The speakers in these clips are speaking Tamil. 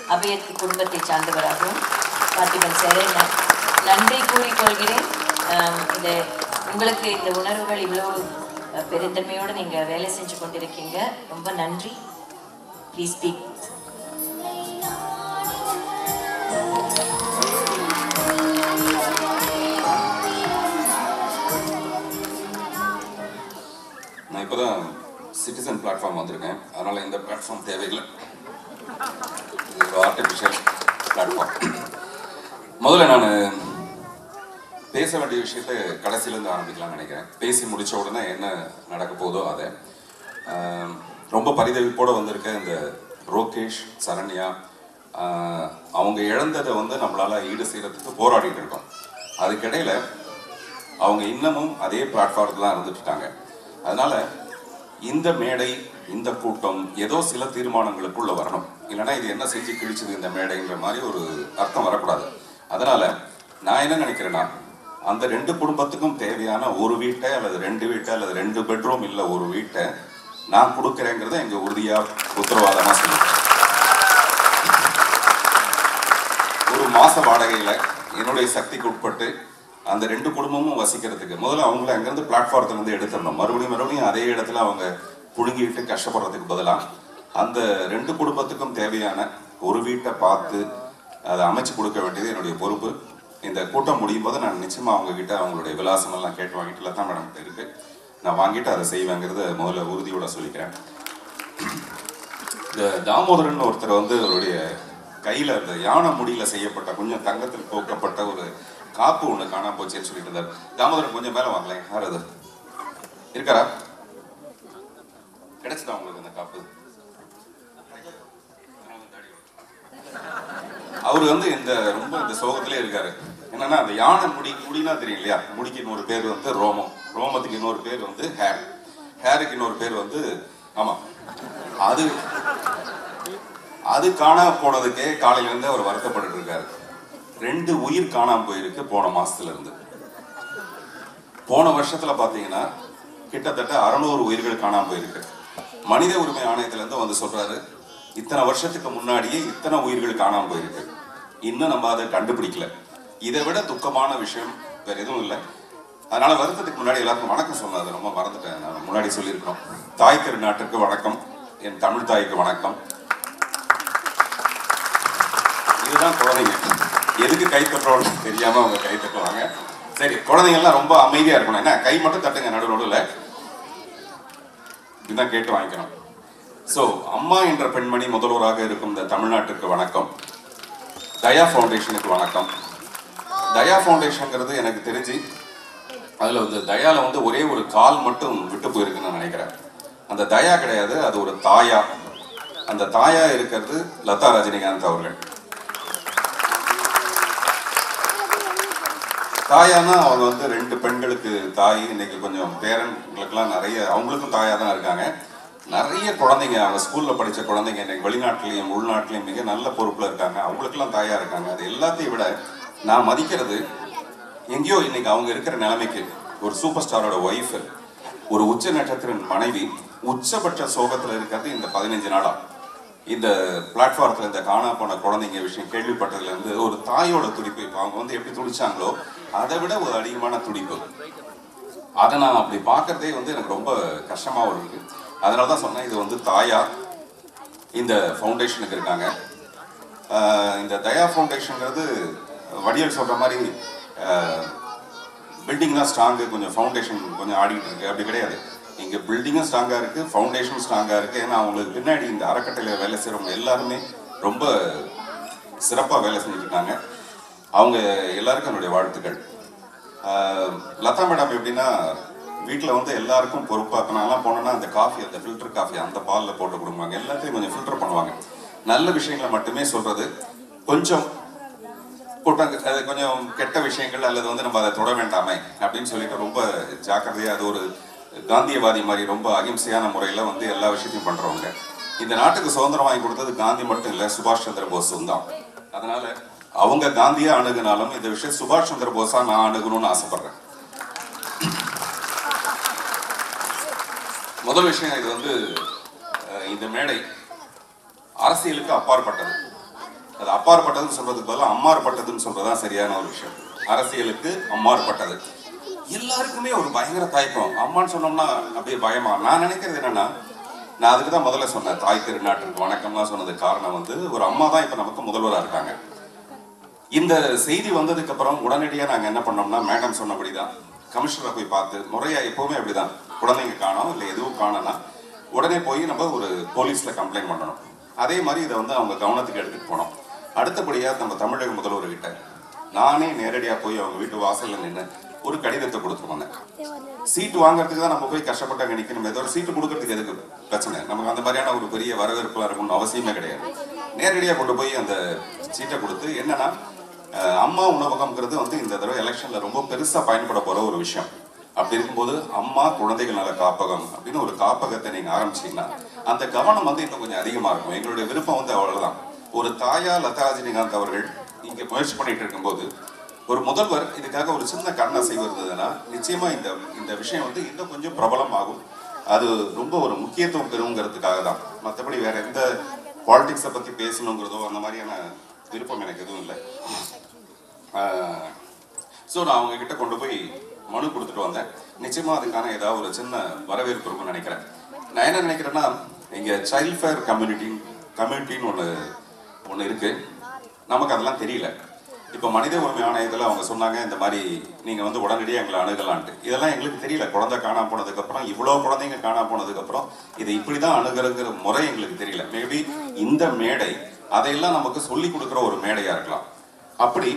அபயத் குடும்பத்தை சார்ந்தவராகவும் பார்த்திபன் சாரை ந- நன்றி கூறிக்கொள்கிறேன் ஆம், இந்த உங்களுக்கு இந்த உணர்வுகள் இவ்வளோ அஹ், பெருந்தன்மையோடு நீங்கள் வேலை செஞ்சு கொண்டிருக்கீங்க ரொம்ப நன்றி ப்ளீஸ் ஸ்பீக் நான் இப்போதான் சிட்டிசன் பிளாட்ஃபார்ம் வந்திருக்கேன் அதனால் இந்த பிளாட்ஃபார்ம் தேவையில்லை இது ஒரு ஆர்டிஃபிஷியல் பிளாட்ஃபார்ம் முதல்ல நான் பேச வேண்டிய விஷயத்த கடைசியிலேருந்து ஆரம்பிக்கலாம்னு நினைக்கிறேன் பேசி முடிச்ச உடனே என்ன நடக்க போதோ அதை ஆம், ரொம்ப பரிதவிப்போடு வந்திருக்க இந்த ரோகேஷ் சரண்யா ஆஹ், அவங்க இழந்ததை வந்து நம்மளால ஈடு செய்யறதுக்கு போராடிட்டு இருக்கோம் அதுக்கிடையில அவங்க இன்னமும் அதே பிளாட்ஃபார்ம்ல தான் இருந்துட்டு இருக்காங்க அதனால இந்த மேடை இந்த கூட்டம் ஏதோ சில தீர்மானங்களுக்குள்ள வரணும் இல்லைன்னா இது என்ன செஞ்சு கிழிச்சது இந்த மேடைன்ற மாதிரி ஒரு அர்த்தம் வரக்கூடாது அதனால நான் என்ன நினைக்கிறேன்னா அந்த ரெண்டு குடும்பத்துக்கும் தேவையான ஒரு வீட்டை அல்லது ரெண்டு வீட்டை அல்லது ரெண்டு பெட்ரூம் இல்லை ஒரு வீட்டை நான் கொடுக்குறேங்கிறத எங்க உறுதியா உத்தரவாதமா சொல்லுவேன் ஒரு மாச வாடகையில என்னுடைய சக்திக்கு உட்பட்டு அந்த ரெண்டு குடும்பமும் வசிக்கிறதுக்கு முதல்ல அவங்கள அங்கிருந்து பிளாட்ஃபாரத்துல இருந்து எடுத்துடணும் மறுபடியும் மறுபடியும் அதே இடத்துல அவங்க புழுங்கிட்டு கஷ்டப்படுறதுக்கு பதிலா அந்த ரெண்டு குடும்பத்துக்கும் தேவையான ஒரு வீட்டை பார்த்து அதை அமைச்சு கொடுக்க வேண்டியது என்னுடைய பொறுப்பு இந்த கூட்டம் முடியும் போது நான் நிச்சயமா அவங்க கிட்ட அவங்களுடைய விலாசம் எல்லாம் கேட்டு வாங்கிட்டு லதா மேடம் கிட்ட இருக்கு நான் வாங்கிட்டு அதை செய்வேங்கிறத முதல்ல உறுதியோட சொல்லிக்கிறேன் இந்த தாமோதரன் ஒருத்தர் வந்து அவருடைய கையில அந்த யானை முடியில செய்யப்பட்ட கொஞ்சம் தங்கத்தில் கோக்கப்பட்ட ஒரு காப்பு ஒண்ணு காணாம போச்சேன்னு சொல்லிட்டு இருந்தார் தாமோதரன் கொஞ்சம் மேல வாங்கலேன் யார் அது இருக்காரா கிடைச்சதா உங்களுக்கு அந்த காப்பு அவர் வந்து இந்த ரொம்ப இந்த சோகத்திலே இருக்காரு என்னன்னா அந்த யானை முடி முடினா தெரியும் இல்லையா முடிக்கு இன்னொரு பேர் வந்து ரோமம் ரோமத்துக்கு இன்னொரு பேர் வந்து ஹேர் ஹேருக்கு இன்னொரு பேர் வந்து ஆமா அது அது காணாம போனதுக்கே காலையில இருந்து அவர் வருத்தப்பட்டு இருக்காரு ரெண்டு உயிர் காணாம போயிருக்கு போன மாசத்துல இருந்து போன வருஷத்துல பாத்தீங்கன்னா கிட்டத்தட்ட அறுநூறு உயிர்கள் காணாம போயிருக்கு மனித உரிமை ஆணையத்துல இருந்து வந்து சொல்றாரு இத்தனை வருஷத்துக்கு முன்னாடியே இத்தனை உயிர்கள் காணாம போயிருக்கு இன்னும் நம்ம அதை கண்டுபிடிக்கல இதை விட துக்கமான விஷயம் வேற எதுவும் இல்லை அதனால வருத்தத்துக்கு முன்னாடி எல்லாருக்கும் வணக்கம் சொன்னேன் அதை ரொம்ப மறந்துட்டேன் நான் முன்னாடி சொல்லியிருக்கோம் தாய் திருநாட்டுக்கு வணக்கம் என் தமிழ் தாய்க்கு வணக்கம் இதுதான் குழந்தைங்க எதுக்கு கை தட்டுறோம்னு தெரியாம அவங்க கை தட்டுவாங்க சரி குழந்தைங்க எல்லாம் ரொம்ப அமைதியா இருக்கணும் என்ன கை மட்டும் தட்டுங்க நடு நடுவில் இதுதான் கேட்டு வாங்கிக்கணும் சோ அம்மா என்ற பெண்மணி முதல்வராக இருக்கும் இந்த தமிழ்நாட்டுக்கு வணக்கம் தயா ஃபவுண்டேஷனுக்கு வணக்கம் தயா ஃபவுண்டேஷன்ங்கிறது எனக்கு தெரிஞ்சு அதுல வந்து தயால வந்து ஒரே ஒரு கால் மட்டும் விட்டு போயிருக்குன்னு நான் நினைக்கிறேன் அந்த தயா கிடையாது அது ஒரு தாயா அந்த தாயா இருக்கிறது லதா ரஜினிகாந்த் அவர்கள் தாயானா அவங்க வந்து ரெண்டு பெண்களுக்கு தாய் இன்னைக்கு கொஞ்சம் பேரன்களுக்கெல்லாம் நிறைய அவங்களுக்கும் தாயா தான் இருக்காங்க நிறைய குழந்தைங்க அவங்க ஸ்கூல்ல படிச்ச குழந்தைங்க இன்னைக்கு வெளிநாட்டிலையும் உள்நாட்டிலையும் மிக நல்ல பொறுப்புல இருக்காங்க அவங்களுக்கெல்லாம் தாயா இருக்காங்க அது எல்லாத்தையும் விட நான் மதிக்கிறது எங்கேயோ இன்னைக்கு அவங்க இருக்கிற நிலைமைக்கு ஒரு சூப்பர் ஸ்டாரோட ஒய்ஃப் ஒரு உச்ச நட்சத்திரன் மனைவி உச்சபட்ச சோகத்துல இருக்கிறது இந்த பதினஞ்சு நாளா இந்த பிளாட்ஃபாரத்தில் இந்த காணா போன குழந்தைங்க விஷயம் கேள்விப்பட்டதுல இருந்து ஒரு தாயோட துடிப்பு இப்போ அவங்க வந்து எப்படி துடிச்சாங்களோ அதை விட ஒரு அதிகமான துடிப்பு அதை நான் அப்படி பார்க்கறதே வந்து எனக்கு ரொம்ப கஷ்டமாகவும் இருக்கு அதனால தான் சொன்னேன் இது வந்து தாயா இந்த ஃபவுண்டேஷனுக்கு இருக்காங்க ஆஹ் இந்த தயா ஃபவுண்டேஷனுங்கிறது வடிவேல் சொல்ற மாதிரி பில்டிங் தான் ஸ்ட்ராங்கு கொஞ்சம் ஃபவுண்டேஷன் கொஞ்சம் ஆடிட்டு இருக்கு அப்படி கிடையாது இங்கே பில்டிங்கும் ஸ்ட்ராங்காக இருக்கு ஃபவுண்டேஷன் ஸ்ட்ராங்காக இருக்கு ஏன்னா அவங்களுக்கு பின்னாடி இந்த அறக்கட்டளையில் வேலை செய்கிறவங்க எல்லாருமே ரொம்ப சிறப்பாக வேலை செஞ்சுட்டு இருக்காங்க அவங்க எல்லாருக்கும் என்னுடைய வாழ்த்துக்கள் ஆஹ் லதா மேடம் எப்படின்னா வீட்டில் வந்து எல்லாருக்கும் பொறுப்பாக இப்போ நான்லாம் போனேன்னா அந்த காஃபி அந்த ஃபில்டர் காஃபி அந்த பாலில் போட்டு கொடுப்பாங்க எல்லாத்தையும் கொஞ்சம் ஃபில்டர் பண்ணுவாங்க நல்ல விஷயங்களை மட்டுமே சொல்றது கொஞ்சம் கூட்டம் அது கொஞ்சம் கெட்ட விஷயங்கள் அல்லது வந்து நம்ம அதை தொட வேண்டாமே அப்படின்னு சொல்லிட்டு ரொம்ப ஜாக்கிரதையா அது ஒரு காந்தியவாதி மாதிரி ரொம்ப அகிம்சையான முறையில வந்து எல்லா விஷயத்தையும் பண்றவங்க இந்த நாட்டுக்கு சுதந்திரம் வாங்கி கொடுத்தது காந்தி மட்டும் இல்ல சுபாஷ் சந்திர போஸும் தான் அதனால அவங்க காந்தியா அணுகுனாலும் இந்த விஷயம் சுபாஷ் சந்திர போஸா நான் அணுகணும்னு ஆசைப்படுறேன் முதல் விஷயம் இது வந்து அஹ், இந்த மேடை அரசியலுக்கு அப்பாற்பட்டது அது அப்பாற்பட்டதுன்னு சொல்றதுக்கு பதிலாக அம்மாறுபட்டதுன்னு சொல்றதுதான் சரியான ஒரு விஷயம் அரசியலுக்கு அம்மாறுபட்டது எல்லாருக்குமே ஒரு பயங்கர தயக்கம் அம்மான்னு சொன்னோம்னா அப்படியே பயமா நான் நினைக்கிறது என்னன்னா நான் அதுக்கு தான் முதல்ல சொன்னேன் தாய் திருநாட்டிற்கு வணக்கம்லாம் சொன்னதுக்கு காரணம் வந்து ஒரு அம்மா தான் இப்போ நமக்கு முதல்வராக இருக்காங்க இந்த செய்தி வந்ததுக்கு அப்புறம் உடனடியாக நாங்கள் என்ன பண்ணோம்னா மேடம் சொன்னபடி தான் கமிஷனரை போய் பார்த்து முறையா எப்பவுமே அப்படிதான் குழந்தைங்க காணோம் இல்லை எதுவும் காணோம்னா உடனே போய் நம்ம ஒரு போலீஸ்ல கம்ப்ளைண்ட் பண்ணணும் அதே மாதிரி இதை வந்து அவங்க கவனத்துக்கு எடுத்துட்டு போனோம் அடுத்தபடியாக நம்ம தமிழக முதல்வர்கிட்ட நானே நேரடியாக போய் அவங்க வீட்டு வாசல்ல நின்று ஒரு கடிதத்தை கொடுத்துட்டு வந்தேன் சீட்டு வாங்குறதுக்கு தான் நம்ம போய் கஷ்டப்பட்டு அங்கே நிற்கணும் ஏதோ ஒரு சீட்டு கொடுக்கறதுக்கு எதுக்கு பிரச்சனை நமக்கு அந்த மாதிரியான ஒரு பெரிய வரவேற்புலாம் இருக்கணும்னு அவசியமே கிடையாது நேரடியாக கொண்டு போய் அந்த சீட்டை கொடுத்து என்னன்னா அஹ், அம்மா உணவகம்ங்கிறது வந்து இந்த தடவை எலெக்ஷன்ல ரொம்ப பெருசா பயன்பட போற ஒரு விஷயம் அப்படி இருக்கும்போது அம்மா குழந்தைகள் நல காப்பகம் அப்படின்னு ஒரு காப்பகத்தை நீங்க ஆரம்பிச்சீங்கன்னா அந்த கவனம் வந்து இன்னும் கொஞ்சம் அதிகமா இருக்கும் எங்களுடைய விருப்பம் வந்து அவ்வளவுதான் ஒரு தாயா லதா ரஜினிகாந்த் அவர்கள் இங்க முயற்சி பண்ணிட்டு இருக்கும்போது ஒரு முதல்வர் இதுக்காக ஒரு சின்ன கண்ணை செய்வதுன்னா நிச்சயமா இந்த இந்த விஷயம் வந்து இன்னும் கொஞ்சம் பிரபலமாகும் அது ரொம்ப ஒரு முக்கியத்துவம் பெறுங்கிறதுக்காக தான் மற்றபடி வேற எந்த பாலிடிக்ஸை பத்தி பேசணுங்கிறதோ அந்த மாதிரியான விருப்பம் எனக்கு எதுவும் இல்லை ஸோ நான் அவங்க கிட்ட கொண்டு போய் மனு கொடுத்துட்டு வந்தேன் நிச்சயமா அதுக்கான ஏதாவது ஒரு சின்ன வரவேற்பு இருக்கும்னு நினைக்கிறேன் நான் என்ன நினைக்கிறேன்னா இங்க சைல்ட் ஃபேர் கம்யூனிட்டி கம்யூனிட்டின்னு ஒன்று ஒன்று இருக்கு நமக்கு அதெல்லாம் தெரியல இப்போ மனித உரிமை ஆணையத்தில் அவங்க சொன்னாங்க இந்த மாதிரி நீங்கள் வந்து உடனடியாக எங்களை அணுகலான்ட்டு இதெல்லாம் எங்களுக்கு தெரியல குழந்தை காணாம போனதுக்கப்புறம் இவ்வளோ குழந்தைங்க காணாம போனதுக்கப்புறம் இதை இப்படி தான் அணுகிறங்கிற முறை எங்களுக்கு தெரியல மேபி இந்த மேடை அதையெல்லாம் நமக்கு சொல்லி கொடுக்குற ஒரு மேடையாக இருக்கலாம் அப்படி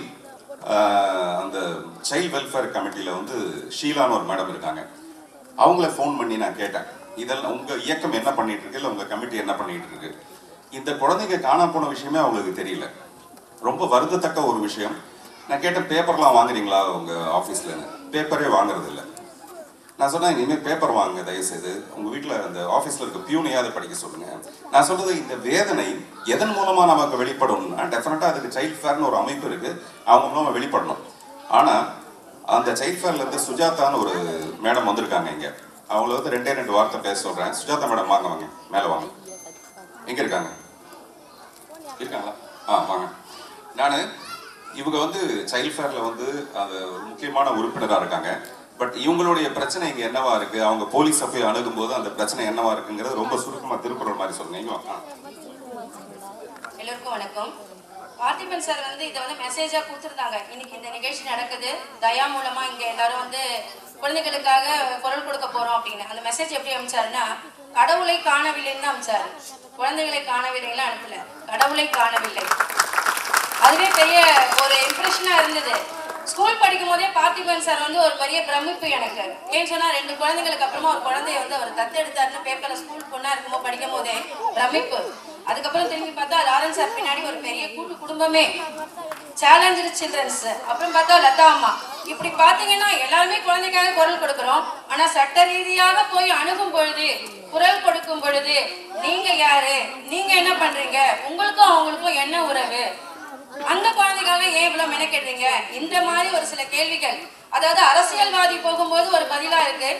ஆஹ், அந்த சைல்ட் வெல்ஃபேர் கமிட்டியில் வந்து ஷீலான்னு ஒரு மேடம் இருக்காங்க அவங்கள ஃபோன் பண்ணி நான் கேட்டேன் இதெல்லாம் உங்க இயக்கம் என்ன பண்ணிட்டு இருக்கு இல்லை உங்க கமிட்டி என்ன பண்ணிட்டு இருக்கு இந்த குழந்தைங்க காணாம போன விஷயமே அவங்களுக்கு தெரியல ரொம்ப வருந்தத்தக்க ஒரு விஷயம் நான் கேட்டேன் பேப்பர்லாம் வாங்குறீங்களா உங்க ஆஃபீஸ்ல பேப்பரே வாங்குறது இல்ல நான் சொன்னேன் இனிமேல் பேப்பர் வாங்குங்க தயவுசெய்து உங்க வீட்டில் அந்த ஆஃபீஸில் இருக்க பியூனையாவது படிக்க சொல்லுங்க நான் சொல்றது இந்த வேதனை எதன் மூலமா நமக்கு வெளிப்படணும்னா டெஃபினட்டா அதுக்கு சைல்ட் ஃபேர்னு ஒரு அமைப்பு இருக்கு அவங்க மூலமா வெளிப்படணும் ஆனா அந்த சைல்ட் ஃபேர்ல இருந்து சுஜாதான்னு ஒரு மேடம் வந்திருக்காங்க இங்க அவங்கள வந்து ரெண்டே ரெண்டு வார்த்தை பேச சொல்றேன் சுஜாதா மேடம் வாங்க வாங்க மேலே வாங்க எங்க இருக்காங்க இருக்காங்களா ஆ வாங்க நான் இவங்க வந்து சைல்ட் ஃபேர்ல வந்து அது ஒரு முக்கியமான உறுப்பினராக இருக்காங்க பட் இவங்களுடைய பிரச்சனை இங்க என்னவா இருக்கு அவங்க போலீஸை போய் அணுகும்போது அந்த பிரச்சனை என்னவா இருக்குங்கிறது ரொம்ப சுருக்கமா திருக்குறள் மாதிரி சொல்லுங்க இங்க வாங்க. ஆ. எல்லோருக்கும் வணக்கம் பார்த்திபன் சார் வந்து இதை வந்து மெசேஜா கொடுத்துருந்தாங்க இன்னைக்கு இந்த நிகழ்ச்சி நடக்குது தயா மூலமா இங்க எல்லாரும் வந்து குழந்தைகளுக்காக குரல் கொடுக்க போறோம் அப்படின்னு அந்த மெசேஜ் எப்படி அமைச்சாருன்னா கடவுளை காணவில்லைன்னு தான் அமைச்சாரு குழந்தைகளை காணவில்லைன்னு அனுப்பல கடவுளை காணவில்லை அதுவே பெரிய ஒரு இம்ப்ரெஷனா இருந்தது ஸ்கூல் படிக்கும் போதே பார்த்திபன் சார் வந்து ஒரு பெரிய பிரமிப்பு எனக்கு ஏன்னு சொன்னா ரெண்டு குழந்தைங்களுக்கு அப்புறமா ஒரு குழந்தைய வந்து அவர் தத்தெடுத்தாருன்னு பேப்பர்ல ஸ்கூல் பொண்ணா இருக்கும்போது படிக்கும் போதே பிரமிப்பு அதுக்கப்புறம் திரும்பி பார்த்தா லாரன்ஸ் சார் பின்னாடி ஒரு பெரிய கூட்டு குடும்பமே சேலஞ்சு சில்ட்ரன்ஸ் அப்புறம் பார்த்தா லதா அம்மா இப்படி பாத்தீங்கன்னா எல்லாருமே குழந்தைக்காக குரல் கொடுக்கிறோம் ஆனா சட்ட ரீதியாக போய் அணுகும் பொழுது குரல் கொடுக்கும் பொழுது நீங்க யாரு நீங்க என்ன பண்றீங்க உங்களுக்கும் அவங்களுக்கும் என்ன உறவு அந்த குழந்தைக்காக ஏன் இவ்வளவு மெனக்கெடுறீங்க இந்த மாதிரி ஒரு சில கேள்விகள் அதாவது அரசியல்வாதி போகும்போது ஒரு பதிலா இருக்கு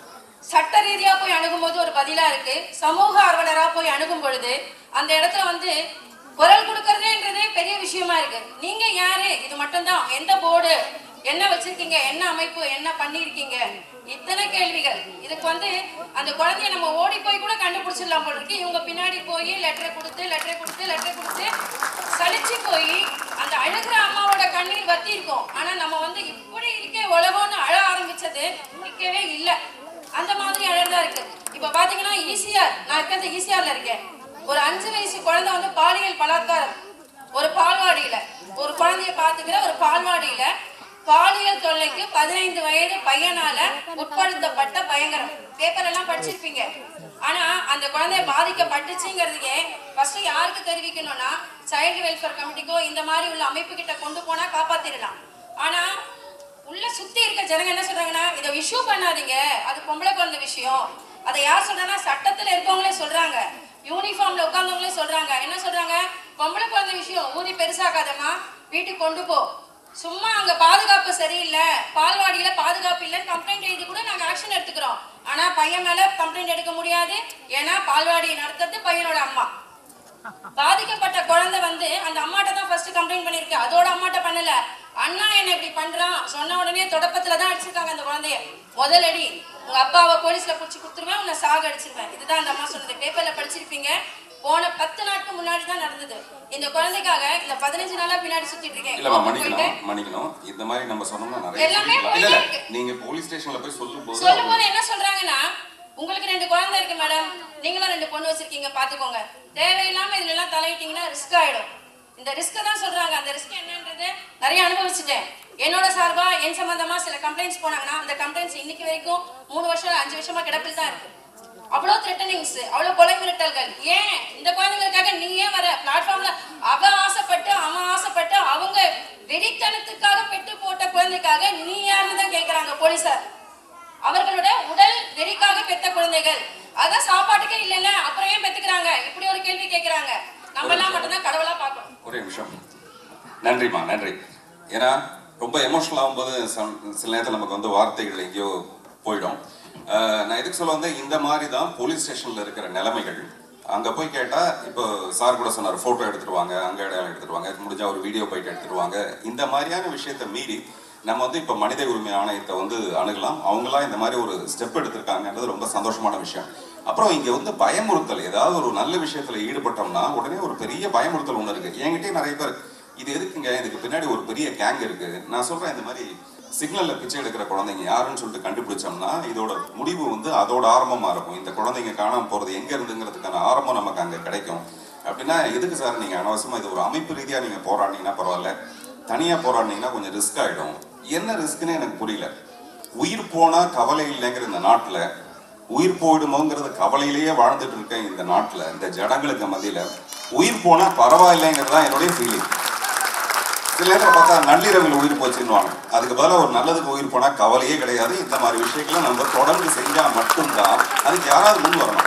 சட்ட ரீதியா போய் அணுகும்போது ஒரு பதிலா இருக்கு சமூக ஆர்வலரா போய் அணுகும் பொழுது அந்த இடத்துல வந்து குரல் கொடுக்கறதுன்றதே பெரிய விஷயமா இருக்கு நீங்க யாரு இது மட்டும்தான் எந்த போர்டு என்ன வச்சிருக்கீங்க என்ன அமைப்பு என்ன பண்ணிருக்கீங்க இத்தனை கேள்விகள் இதுக்கு வந்து அந்த குழந்தைய நம்ம ஓடி போய் கூட கண்டுபிடிச்சிடலாம் போல இருக்கு இவங்க பின்னாடி போய் லெட்டரை கொடுத்து லெட்டரை கொடுத்து லெட்டரை கொடுத்து சலிச்சு போய் அந்த அழுகிற அம்மாவோட கண்ணீர் வத்தி இருக்கும் ஆனா நம்ம வந்து இப்படி இருக்கே உலகம்னு அழ ஆரம்பிச்சது நிக்கவே இல்லை அந்த மாதிரி அழகா இருக்கு இப்ப பாத்தீங்கன்னா ஈசிஆர் நான் இருக்கிறது ஈசிஆர்ல இருக்கேன் ஒரு அஞ்சு வயசு குழந்தை வந்து பாலியல் பலாத்காரம் ஒரு பால்வாடியில ஒரு குழந்தைய பாத்துக்கிற ஒரு பால்வாடியில பாலியல் தொல்லைக்கு பதினைந்து வயது பையனால உட்படுத்தப்பட்ட பயங்கரம் பேப்பர் எல்லாம் படிச்சிருப்பீங்க ஆனா அந்த குழந்தை பாதிக்கப்பட்டுச்சுங்கிறதுக்கே ஃபர்ஸ்ட் யாருக்கு தெரிவிக்கணும்னா சைல்டு வெல்ஃபேர் கமிட்டிக்கோ இந்த மாதிரி உள்ள அமைப்பு கிட்ட கொண்டு போனா காப்பாத்திடலாம் ஆனா உள்ள சுத்தி இருக்க ஜனங்க என்ன சொல்றாங்கன்னா இதை இஷ்யூ பண்ணாதீங்க அது பொம்பளை குழந்தை விஷயம் அதை யார் சொல்றாங்கன்னா சட்டத்துல இருக்கவங்களே சொல்றாங்க யூனிஃபார்ம்ல உட்கார்ந்தவங்களே சொல்றாங்க என்ன சொல்றாங்க பொம்பளை குழந்தை விஷயம் ஊதி பெருசாக்காதம்மா வீட்டுக்கு கொண்டு போ சும்மா அங்க பாதுகாப்பு சரியில்லை பால்வாடியில பாதுகாப்பு இல்லைன்னு கம்ப்ளைண்ட் எழுதி கூட நாங்க ஆக்ஷன் எடுத்துக்கிறோம் ஆனா பையன் மேல கம்ப்ளைண்ட் எடுக்க முடியாது ஏன்னா பால்வாடியை நடத்துறது பையனோட அம்மா பாதிக்கப்பட்ட குழந்தை வந்து அந்த அம்மாட்ட தான் கம்ப்ளைண்ட் பண்ணிருக்கேன் அதோட அம்மாட்ட பண்ணல அண்ணா என்ன இப்படி பண்றான் சொன்ன உடனே தொடப்பத்துல தான் அடிச்சிருக்காங்க அந்த குழந்தைய முதல் அடி உங்க அப்பாவை போலீஸ்ல புடிச்சு கொடுத்துருவேன் உன்னை சாக அடிச்சிருவேன் இதுதான் அந்த அம்மா சொன்னது பேப்பர்ல படிச்சிருப்பீங்க போன பத்து நாட்கள் முன்னாடி தான் நடந்தது இந்த குழந்தைக்காக இந்த பதினஞ்சு நாளா பின்னாடி சுத்திட்டு இருக்கேன் இல்லம்மா கோர்ட்டுக்கு போயிட்டு மன்னிக்கணும் மன்னிக்கணும் இந்த மாதிரி நம்ம சொன்னோம்னா நிறைய எல்லாமே சொல்லிக்கலாம். இல்ல இல்ல போயிட்டே இருக்கு. நீங்க போலீஸ் ஸ்டேஷன்ல போய் சொல்லும் போது சொல்லும் போது என்ன சொல்றாங்கன்னா உங்களுக்கு ரெண்டு குழந்தை இருக்கு மேடம் நீங்களும் ரெண்டு பொண்ணு வச்சிருக்கீங்க பாத்துக்கோங்க தேவையில்லாம இதுல எல்லாம் தலையிட்டீங்கன்னா ரிஸ்க் ஆயிடும் இந்த ரிஸ்க் தான் சொல்றாங்க அந்த ரிஸ்க் என்னன்றது நிறைய அனுபவிச்சுட்டேன் என்னோட சார்பா என் சம்பந்தமா சில கம்ப்ளைண்ட்ஸ் போனாங்கன்னா அந்த கம்ப்ளைண்ட்ஸ் இன்னைக்கு வரைக்கும் மூணு வருஷம் அஞ்சு வருஷமா கிடப்பில் தான் இருக்கு அவ்வளோ த்ரெட்டனிங்ஸ் அவ்வளோ கொலை மிரட்டல்கள் ஏன் இந்த குழந்தைங்களுக்காக நீ ஏன் வர பிளாட்ஃபார்ம்ல அவ ஆசைப்பட்டு அவன் ஆசைப்பட்டு அவங்க வெறித்தனத்துக்காக பெற்று போட்ட குழந்தைக்காக நீ யாருன்னு தான் கேட்கறாங்க போலீசார் அவர்களோட உடல் வெறிக்காக பெத்த குழந்தைகள் அதான் சாப்பாட்டுக்கே இல்லைல்ல அப்புறம் ஏன் பெத்துக்கிறாங்க இப்படி ஒரு கேள்வி கேட்கறாங்க நம்ம எல்லாம் மட்டும்தான் கடவுளா பார்க்கணும் ஒரே நிமிஷம் நன்றிம்மா நன்றி ஏன்னா ரொம்ப எமோஷனல் ஆகும்போது some- சில நேரத்தில் நமக்கு வந்து வார்த்தைகள் எங்கேயோ போயிடும் அஹ் நான் எதுக்கு சொல்ல வந்தேன் இந்த மாதிரி தான் போலீஸ் ஸ்டேஷன்ல இருக்கிற நிலைமைகள் அங்க போய் கேட்டா இப்போ சார் கூட சொன்னார் போட்டோ எடுத்துருவாங்க அங்க அடையாளம் எடுத்துருவாங்க முடிஞ்சா ஒரு வீடியோ போயிட்டு எடுத்துருவாங்க இந்த மாதிரியான விஷயத்தை மீறி நம்ம வந்து இப்போ மனித உரிமை ஆணையத்தை வந்து அணுகலாம் அவங்களாம் இந்த மாதிரி ஒரு ஸ்டெப் எடுத்திருக்காங்கன்றது ரொம்ப சந்தோஷமான விஷயம் அப்புறம் இங்க வந்து பயமுறுத்தல் ஏதாவது ஒரு நல்ல விஷயத்துல ஈடுபட்டோம்னா உடனே ஒரு பெரிய பயமுறுத்தல் ஒன்று இருக்கு என்கிட்டயே நிறைய பேர் இது எதுக்குங்க இதுக்கு பின்னாடி ஒரு பெரிய கேங் இருக்கு நான் சொல்றேன் இந்த மாதிரி சிக்னல்ல பிச்சை எடுக்கிற குழந்தைங்க யாருன்னு சொல்லிட்டு கண்டுபிடிச்சோம்னா இதோட முடிவு வந்து அதோட ஆரம்பமா இருக்கும் இந்த குழந்தைங்க காணாம போறது எங்க இருந்துங்கிறதுக்கான ஆரம்பம் நமக்கு அங்க கிடைக்கும் அப்படின்னா எதுக்கு சார் நீங்க அனவசியமா இது ஒரு அமைப்பு ரீதியா நீங்க போராடினீங்கன்னா பரவாயில்ல தனியா போராடினீங்கன்னா கொஞ்சம் ரிஸ்க் ஆயிடும் என்ன ரிஸ்க்னு எனக்கு புரியல உயிர் போனா கவலை இல்லைங்கிற இந்த நாட்டுல உயிர் போயிடுமோங்கிறது கவலையிலேயே வாழ்ந்துட்டு இருக்க இந்த நாட்டுல இந்த ஜடங்களுக்கு மத்தியில உயிர் போனா பரவாயில்லைங்கிறது தான் என்னுடைய ஃபீலிங் சில நேரத்தில் பார்த்தா நள்ளிரவில் உயிர் போச்சுன்னுவாங்க அதுக்கு பதிலாக ஒரு நல்லதுக்கு உயிர் போனா கவலையே கிடையாது இந்த மாதிரி விஷயங்களை நம்ம தொடர்ந்து செஞ்சா மட்டும்தான் அதுக்கு யாராவது முன் வரணும்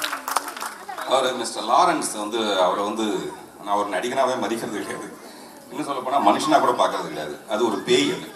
அவர் மிஸ்டர் லாரன்ஸ் வந்து அவரை வந்து நான் ஒரு நடிகனாவே மதிக்கிறது கிடையாது இன்னும் சொல்ல போனா மனுஷனா கூட பார்க்கறது கிடையாது அது ஒரு பேய் அது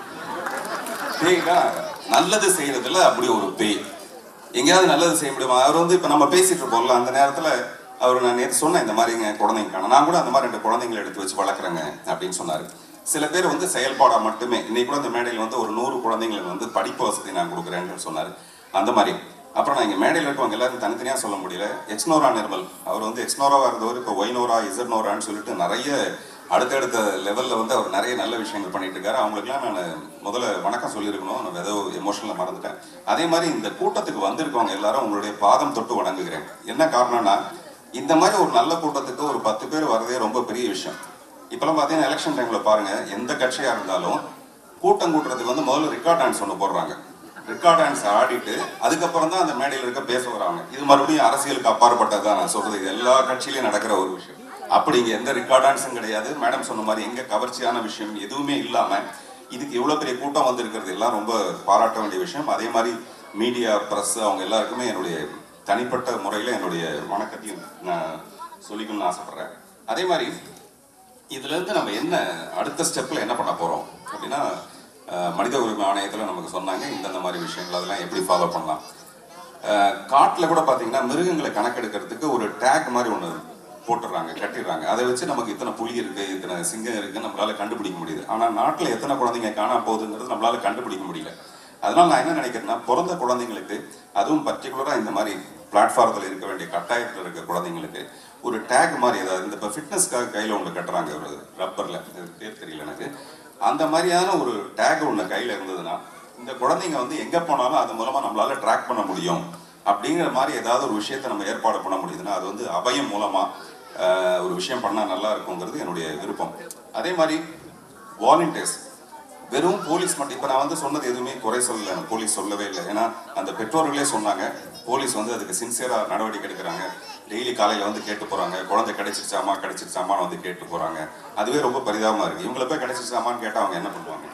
பேய்னா நல்லது செய்யறதுல அப்படி ஒரு பேய் எங்கேயாவது நல்லது செய்ய முடியுமா அவர் வந்து இப்ப நம்ம பேசிட்டு இருப்போம்ல அந்த நேரத்துல அவர் நான் நேற்று சொன்னேன் இந்த மாதிரிங்க குழந்தைங்க காணும் நான் கூட அந்த மாதிரி ரெண்டு குழந்தைங்களை எடுத்து வச்சு வளர்க்குறேங்க அப்படின்னு சொன்னாரு சில பேர் வந்து செயல்பாடா மட்டுமே இன்னைக்கு கூட இந்த மேடையில் வந்து ஒரு நூறு குழந்தைங்களுக்கு வந்து படிப்பு வசதி நான் கொடுக்குறேன்னு சொன்னாரு அந்த மாதிரி அப்புறம் நான் இங்க மேடையில் இருக்கவங்க எல்லாரும் தனித்தனியா சொல்ல முடியல எக்ஸ்னோரா நிர்மல் அவர் வந்து எக்ஸ்னோராவா இருந்தவர் இப்போ ஒய்னோரா இசட்னோரான்னு சொல்லிட்டு நிறைய அடுத்தடுத்த லெவல்ல வந்து அவர் நிறைய நல்ல விஷயங்கள் பண்ணிட்டு இருக்காரு அவங்களுக்குலாம் நான் முதல்ல வணக்கம் சொல்லியிருக்கணும் நான் ஏதோ எமோஷனலாக மறந்துட்டேன் அதே மாதிரி இந்த கூட்டத்துக்கு வந்திருக்கவங்க எல்லாரும் உங்களுடைய பாதம் தொட்டு வணங்குகிறேன் என்ன காரணம்னா இந்த மாதிரி ஒரு நல்ல கூட்டத்துக்கு ஒரு பத்து பேர் வரதே ரொம்ப பெரிய விஷயம் இப்பெல்லாம் பார்த்தீங்கன்னா எலெக்ஷன் டைம்ல பாருங்க எந்த கட்சியா இருந்தாலும் கூட்டம் கூட்டுறதுக்கு வந்து முதல்ல ரெக்கார்ட் டான்ஸ் ஒன்று போடுறாங்க ரெக்கார்ட் டான்ஸ் ஆடிட்டு அதுக்கப்புறம் தான் அந்த மேடையில் இருக்க பேச வராங்க இது மறுபடியும் அரசியலுக்கு அப்பாற்பட்டது தான் நான் சொல்றது இது எல்லா கட்சியிலையும் நடக்கிற ஒரு விஷயம் அப்படி இங்க எந்த ரெக்கார்ட் டான்ஸும் கிடையாது மேடம் சொன்ன மாதிரி எங்க கவர்ச்சியான விஷயம் எதுவுமே இல்லாம இதுக்கு இவ்வளவு பெரிய கூட்டம் வந்திருக்கிறது எல்லாம் ரொம்ப பாராட்ட வேண்டிய விஷயம் அதே மாதிரி மீடியா பிரஸ் அவங்க எல்லாருக்குமே என்னுடைய தனிப்பட்ட முறையில் என்னுடைய வணக்கத்தையும் நான் சொல்லிக்கணும்னு ஆசைப்படுறேன் அதே மாதிரி இதுல இருந்து நம்ம என்ன அடுத்த ஸ்டெப்ல என்ன பண்ண போறோம் அப்படின்னா அஹ், மனித உரிமை ஆணையத்துல நமக்கு சொன்னாங்க இந்தந்த மாதிரி விஷயங்கள் அதெல்லாம் எப்படி ஃபாலோ பண்ணலாம் அஹ், காட்டுல கூட பாத்தீங்கன்னா மிருகங்களை கணக்கெடுக்கிறதுக்கு ஒரு டேக் மாதிரி ஒண்ணு போட்டுடுறாங்க கட்டிடுறாங்க அதை வச்சு நமக்கு இத்தனை புலி இருக்கு இத்தனை சிங்கம் இருக்கு நம்மளால கண்டுபிடிக்க முடியுது ஆனா நாட்டுல எத்தனை குழந்தைங்க காணாம போகுதுங்கிறது நம்மளால கண்டுபிடிக்க முடியல அதனால நான் என்ன நினைக்கிறேன்னா பிறந்த குழந்தைங்களுக்கு அதுவும் பர்டிகுலரா இந்த மாதிரி பிளாட்ஃபாரத்தில் இருக்க வேண்டிய கட்டாயத்தில் இருக்க குழந்தைங்களுக்கு ஒரு டேக் மாதிரி ஏதாவது இந்த இப்போ ஃபிட்னஸ்க்காக கையில் ஒன்று கட்டுறாங்க ஒரு ரப்பரில் பேர் தெரியல எனக்கு அந்த மாதிரியான ஒரு டேக் ஒன்று கையில் இருந்ததுன்னா இந்த குழந்தைங்க வந்து எங்கே போனாலும் அது மூலமாக நம்மளால ட்ராக் பண்ண முடியும் அப்படிங்கிற மாதிரி ஏதாவது ஒரு விஷயத்தை நம்ம ஏற்பாடு பண்ண முடியுதுன்னா அது வந்து அபயம் மூலமாக ஒரு விஷயம் பண்ணால் நல்லா இருக்குங்கிறது என்னுடைய விருப்பம் அதே மாதிரி வாலண்டியர்ஸ் வெறும் போலீஸ் மட்டும் இப்போ நான் வந்து சொன்னது எதுவுமே குறை சொல்லல எனக்கு போலீஸ் சொல்லவே இல்லை ஏன்னா அந்த பெற்றோர்களே சொன்னாங்க போலீஸ் வந்து அதுக்கு சின்சியராக நடவடிக்கை எடுக்கிறாங்க டெய்லி காலையில் வந்து கேட்டு போகிறாங்க குழந்தை கிடைச்சிருச்சாமா கிடைச்சிருச்சாமான்னு வந்து கேட்டு போகிறாங்க அதுவே ரொம்ப பரிதாபமாக இருக்குது இவங்கள போய் கிடைச்சிருச்சாமான்னு கேட்டால் அவங்க என்ன பண்ணுவாங்க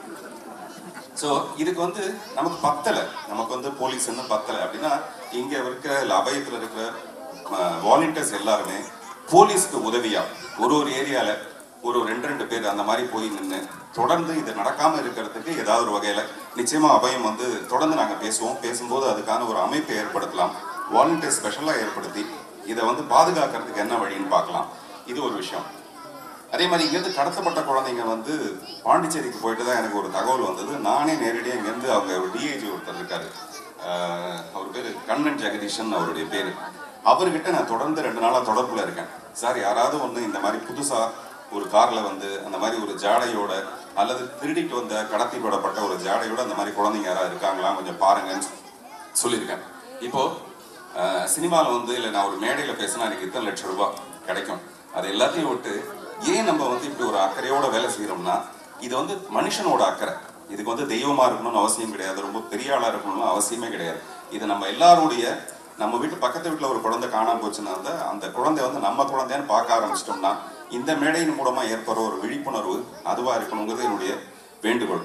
ஸோ இதுக்கு வந்து நமக்கு பத்தலை நமக்கு வந்து போலீஸ் இன்னும் பத்தலை அப்படின்னா இங்கே இருக்கிற இல்ல அபயத்தில் இருக்கிற வாலண்டியர்ஸ் எல்லாருமே போலீஸ்க்கு உதவியா ஒரு ஒரு ஏரியால ஒரு ரெண்டு ரெண்டு பேர் அந்த மாதிரி போய் நின்று தொடர்ந்து இது நடக்காம இருக்கிறதுக்கு ஏதாவது ஒரு வகையில நிச்சயமா அபயம் வந்து தொடர்ந்து நாங்க பேசுவோம் பேசும்போது அதுக்கான ஒரு அமைப்பை ஏற்படுத்தலாம் வாலண்டியர் ஸ்பெஷலா ஏற்படுத்தி இதை வந்து பாதுகாக்கிறதுக்கு என்ன வழின்னு பார்க்கலாம் இது ஒரு விஷயம் அதே மாதிரி இங்கேருந்து கடத்தப்பட்ட குழந்தைங்க வந்து பாண்டிச்சேரிக்கு போயிட்டு தான் எனக்கு ஒரு தகவல் வந்தது நானே நேரடியாக இங்கேருந்து அவங்க ஒரு டிஐஜி ஒருத்தர் இருக்காரு ஆஹ் அவர் பேர் கண்ணன் ஜெகதீஷன் அவருடைய பேர் அவர்கிட்ட நான் தொடர்ந்து ரெண்டு நாளாக தொடர்பில் இருக்கேன் சார் யாராவது ஒன்று இந்த மாதிரி புதுசாக ஒரு காரில் வந்து அந்த மாதிரி ஒரு ஜாடையோட அல்லது திருடிட்டு வந்த கடத்தி விடப்பட்ட ஒரு ஜாடையோட அந்த மாதிரி குழந்தைங்க யாராவது இருக்காங்களா கொஞ்சம் பாருங்கன்னு சொல்லியிருக்கேன் இப்போ சினிமாவில் வந்து இல்லை நான் ஒரு மேடையில் பேசினா எனக்கு இத்தனை லட்சம் ரூபாய் கிடைக்கும் அது எல்லாத்தையும் விட்டு ஏன் நம்ம வந்து இப்படி ஒரு அக்கறையோட வேலை செய்கிறோம்னா இது வந்து மனுஷனோட அக்கறை இதுக்கு வந்து தெய்வமா இருக்கணும்னு அவசியம் கிடையாது ரொம்ப பெரிய ஆளா இருக்கணும்னு அவசியமே கிடையாது இது நம்ம எல்லாருடைய நம்ம வீட்டு பக்கத்து வீட்டில் ஒரு குழந்தை காணாம போச்சுன்னா அந்த அந்த குழந்தை வந்து நம்ம குழந்தைன்னு பார்க்க ஆரம்பிச்சிட்டோம்னா இந்த மேடையின் மூலமா ஏற்படுற ஒரு விழிப்புணர்வு அதுவா இருக்கணுங்கிறது என்னுடைய வேண்டுகோள்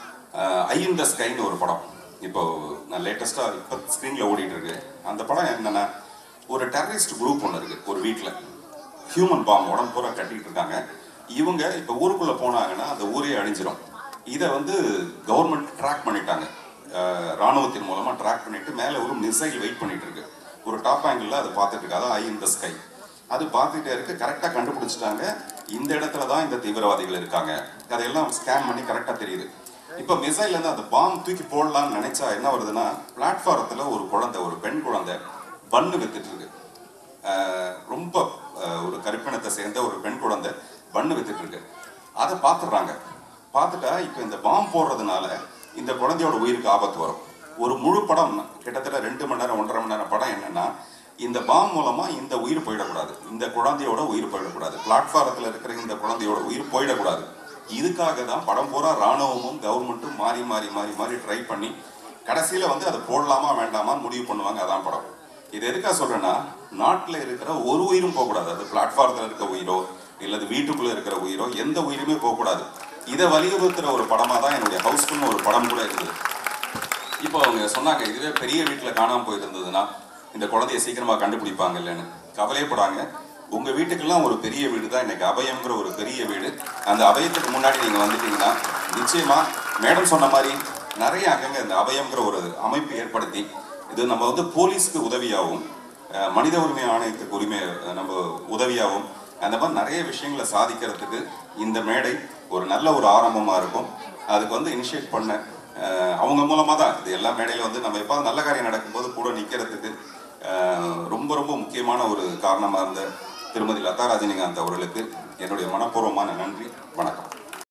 ஐ இன் த ஸ்கைன்னு ஒரு படம் இப்போ நான் லேட்டஸ்ட்டாக இப்போ ஸ்க்ரீனில் ஓடிட்டு இருக்கு அந்த படம் என்னன்னா ஒரு டெரரிஸ்ட் குரூப் ஒன்று இருக்கு ஒரு வீட்டில் ஹியூமன் பாம் உடம்பு பூரா கட்டிட்டு இருக்காங்க இவங்க இப்போ ஊருக்குள்ளே போனாங்கன்னா அந்த ஊரே அழிஞ்சிரும் இதை வந்து கவர்மெண்ட் ட்ராக் பண்ணிட்டாங்க அஹ் ராணுவத்தின் மூலமாக ட்ராக் பண்ணிட்டு மேலே ஒரு மிசைல் வெயிட் பண்ணிட்டு இருக்கு ஒரு டாப் ஆங்கிளில் அதை பார்த்துட்டு இருக்கு அதான் ஐ இன் த ஸ்கை அது பார்த்துட்டே இருக்கு கரெக்டாக கண்டுபிடிச்சிட்டாங்க இந்த இடத்துல தான் இந்த தீவிரவாதிகள் இருக்காங்க அதையெல்லாம் ஸ்கேன் பண்ணி கரெக்டாக தெரியுது இப்போ மிசைல்ல இருந்து அந்த பாம் தூக்கி போடலாம்னு நினைச்சா என்ன வருதுன்னா பிளாட்ஃபாரத்தில் ஒரு குழந்தை ஒரு பெண் குழந்தை பன்னு வித்துட்டு இருக்கு ஆஹ் ரொம்ப ஆஹ் ஒரு கருப்பினத்தை சேர்ந்த ஒரு பெண் குழந்தை பண்ணு வித்துட்டு இருக்கு அதை பார்த்துடுறாங்க பார்த்துட்டா இப்போ இந்த பாம் போடுறதுனால இந்த குழந்தையோட உயிருக்கு ஆபத்து வரும் ஒரு முழு படம் கிட்டத்தட்ட ரெண்டு மணி நேரம் ஒன்றரை மணி நேரம் படம் என்னன்னா இந்த பாம் மூலமா இந்த உயிர் போயிடக்கூடாது இந்த குழந்தையோட உயிர் போயிடக்கூடாது பிளாட்ஃபாரத்தில் இருக்கிற இந்த குழந்தையோட உயிர் போயிடக்கூடாது இதுக்காக தான் படம் பூரா ராணுவமும் கவர்மெண்ட்டும் மாறி மாறி மாறி மாறி ட்ரை பண்ணி கடைசியில வந்து அதை போடலாமா வேண்டாமான்னு முடிவு பண்ணுவாங்க அதான் படம் இது எதுக்காக சொல்றேன்னா நாட்டில் இருக்கிற ஒரு உயிரும் போகக்கூடாது அது பிளாட்ஃபாரத்தில் இருக்க உயிரோ இல்லது வீட்டுக்குள்ள இருக்கிற உயிரோ எந்த உயிருமே போகக்கூடாது இதை வலியுறுத்துற ஒரு படமா தான் என்னுடைய ஹவுஸ்ஃபுல்னு ஒரு படம் கூட இருக்குது இப்போ அவங்க சொன்னாங்க இதுவே பெரிய வீட்டில் காணாமல் போயிருந்ததுன்னா இந்த குழந்தைய சீக்கிரமா கண்டுபிடிப்பாங்க இல்லைன்னு கவலையப்படாங்க உங்க வீட்டுக்கெல்லாம் ஒரு பெரிய வீடு தான் இன்னைக்கு அபயம்ங்கிற ஒரு பெரிய வீடு அந்த அபயத்துக்கு முன்னாடி நீங்க வந்துட்டீங்கன்னா நிச்சயமா மேடம் சொன்ன மாதிரி நிறைய அங்கங்க இந்த அபயம்ங்கிற ஒரு அமைப்பு ஏற்படுத்தி இது நம்ம வந்து போலீஸ்க்கு உதவியாகவும் அஹ், மனித உரிமை ஆணையத்துக்கு உரிமை அஹ், நம்ம உதவியாகவும் அந்த மாதிரி நிறைய விஷயங்களை சாதிக்கிறதுக்கு இந்த மேடை ஒரு நல்ல ஒரு ஆரம்பமா இருக்கும் அதுக்கு வந்து இனிஷியேட் பண்ண அஹ், அவங்க மூலமா தான் இது எல்லா மேடையில வந்து நம்ம எப்போ நல்ல காரியம் நடக்கும்போது கூட நிக்கிறதுக்கு அஹ், ரொம்ப ரொம்ப முக்கியமான ஒரு காரணமா இருந்த திருமதி லதா ரஜினிகாந்த் அவர்களுக்கு என்னுடைய மனப்பூர்வமான நன்றி வணக்கம்